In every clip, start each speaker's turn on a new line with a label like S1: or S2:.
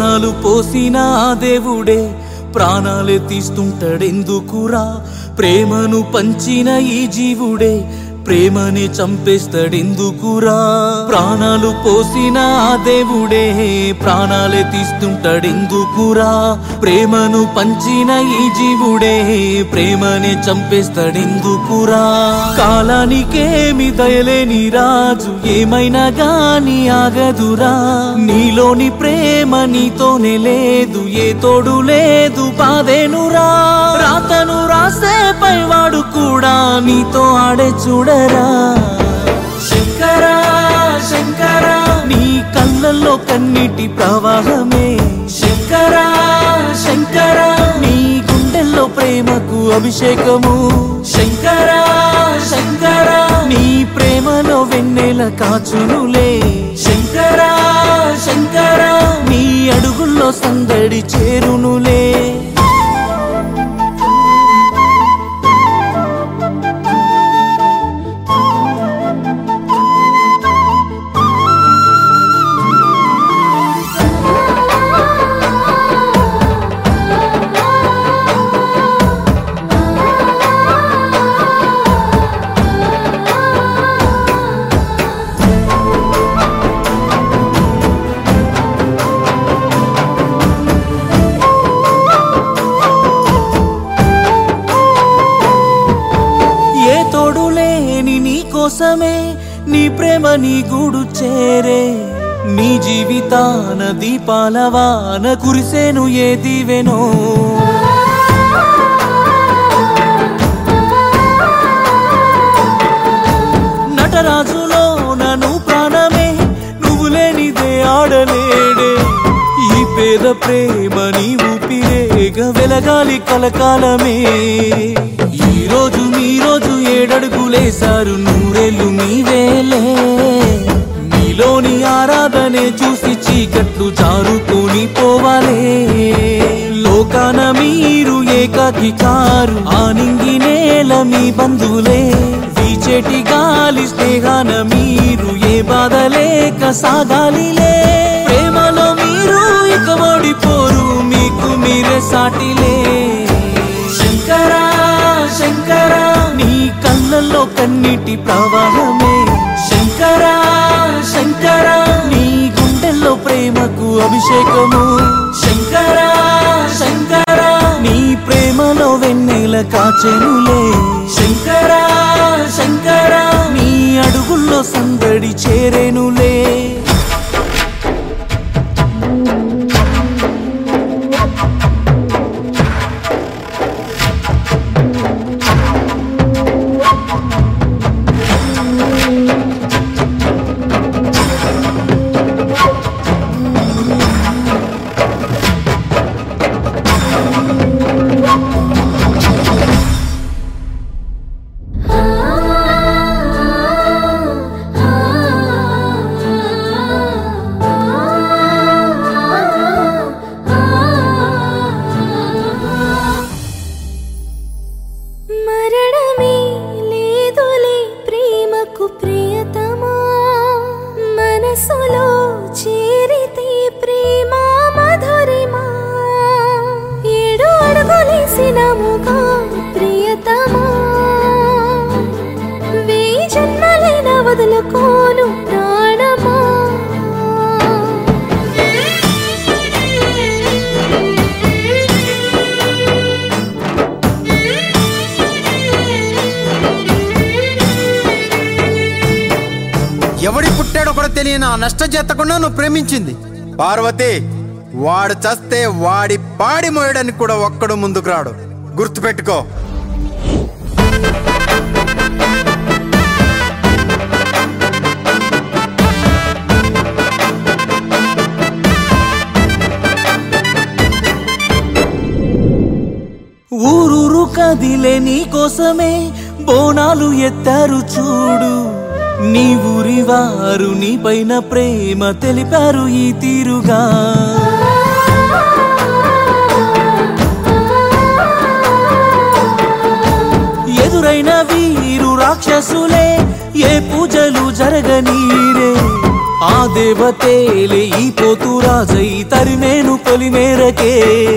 S1: ప్రాణాలు పోసిన ఆ దేవుడే ప్రాణాలే తీస్తుంటాడెందుకురా ప్రేమను పంచిన ఈ జీవుడే ప్రేమని చంపేస్తాడెందుకురా ప్రాణాలు పోసిన ఆ దేవుడే ప్రాణాలే తీస్తుంటాడెందుకురా ప్రేమను పంచిన ఈ జీవుడే ప్రేమని చంపేస్తాడెందుకురా కాలానికేమి దయలేని రాజు ఏమైనా గాని ఆగదురా నీలోని ప్రేమ నీతోనే లేదు ఏ తోడు లేదు బాధేనురా రాతను రాసే పైవాడు కూడా నీతో ఆడే చూడరా శంకరా శంకరా నీ కళ్ళల్లో కన్నీటి ప్రవాహమే శంకరా శంకరా నీ గుండెల్లో ప్రేమకు అభిషేకము శంకరా శంకరా నీ ప్రేమలో వెన్నెల కాచునులే శంకరా శంకరా నీ అడుగుల్లో సందడి చేరునులే ఏ తోడు లేని నీ కోసమే నీ ప్రేమ నీ గూడు చేరే నీ జీవితాన దీపాల వాన కురిసేను ఏ దీవెనో నటరాజులో నన్ను ప్రాణమే నువ్వు లేనిదే ఆడలేడే ఈ పేద ప్రేమ నీ ఊపిరేగ వెలగాలి కలకాలమే ఈ రోజు మీ రోజు ఏడడుగులేశారు నూరేళ్ళు మీవేలే మీలోని ఆరాధనే చూసి చీకట్లు జారుకొని పోవాలే లోకాన మీరు ఏకాకి కారు ఆనింగి నేల మీ బంధువులే వీచేటి గాలి స్నేహాన మీరు ఏ బాధ లేక సాగాలిలే ప్రేమలో మీరు ఇక ఓడిపోరు మీకు మీరే సాటిలే శంకరా శంకరా నీ కళ్ళల్లో కన్నీటి ప్రవాహమే శంకరా శంకరా నీ గుండెల్లో ప్రేమకు అభిషేకము శంకరా శంకరా నీ ప్రేమలో వెన్నెల కాచెనులే శంకరా శంకరా నీ అడుగుల్లో సందడి చేరేనులే
S2: మరణమే లేదులే ప్రేమకు ప్రియతమా మనసులో చేరితే ప్రేమ మధురిమా ఏడు అడుగులేసినముగా ప్రియతమా వెయ్యి జన్మలైన వదులుకోను ప్రాణమా
S3: ఎవడి పుట్టాడో కూడా తెలియని ఆ నష్ట చేతకుండా నువ్వు ప్రేమించింది పార్వతి వాడు చస్తే వాడి పాడి మోయడానికి కూడా ఒక్కడు ముందుకు రాడు గుర్తుపెట్టుకో
S1: ఊరూరు కదిలే నీ కోసమే బోనాలు ఎత్తారు చూడు నీ ఊరి వారు నీ పైన ప్రేమ తెలిపారు ఈ తీరుగా ఎదురైన వీరు రాక్షసులే ఏ పూజలు జరగనీరే ఆ దేవతేలే ఈ పోతు రాజై తరిమేను పొలి మేరకే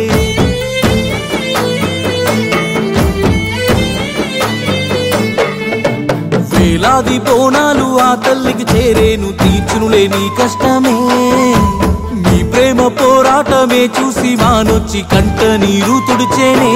S1: వేలాది బోనాలు ఆ తల్లికి చేరేను తీర్చునులే నీ కష్టమే నీ ప్రేమ పోరాటమే చూసి మానొచ్చి కంట నీరు తుడిచేనే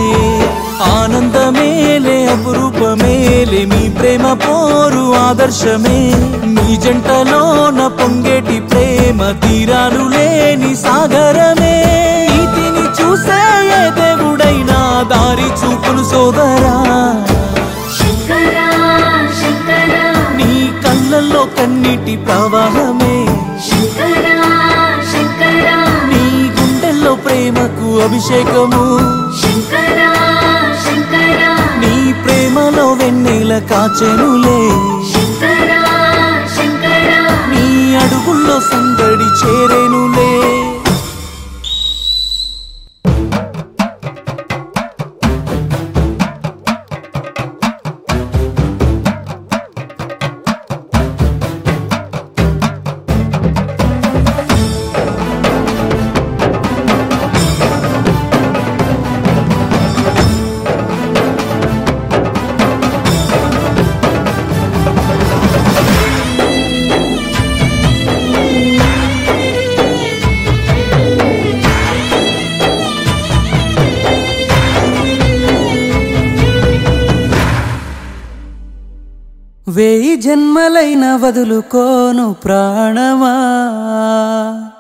S1: ఆనందమేలే అపురూపమేలే మీ ప్రేమ పోరు ఆదర్శమే నీ జంటలోన పొంగేటి ప్రేమ తీరాలు లేని సాగరమే నీతిని చూసే ఏ దేవుడైనా దారి చూపును సోదరా
S2: శంకరా శంకరా
S1: నీ కళ్ళల్లో కన్నీటి ప్రవాహమే
S2: శంకరా శంకరా
S1: నీ గుండెల్లో ప్రేమకు అభిషేకము
S2: శంకరా శంకరా
S1: నీ ప్రేమలో వెన్నెల కాచెనులే
S2: శంకరా శంకరా
S1: నీ అడుగుల్లో సందడి చేరేనులే వేయి జన్మలైన వదులుకోను ప్రాణమా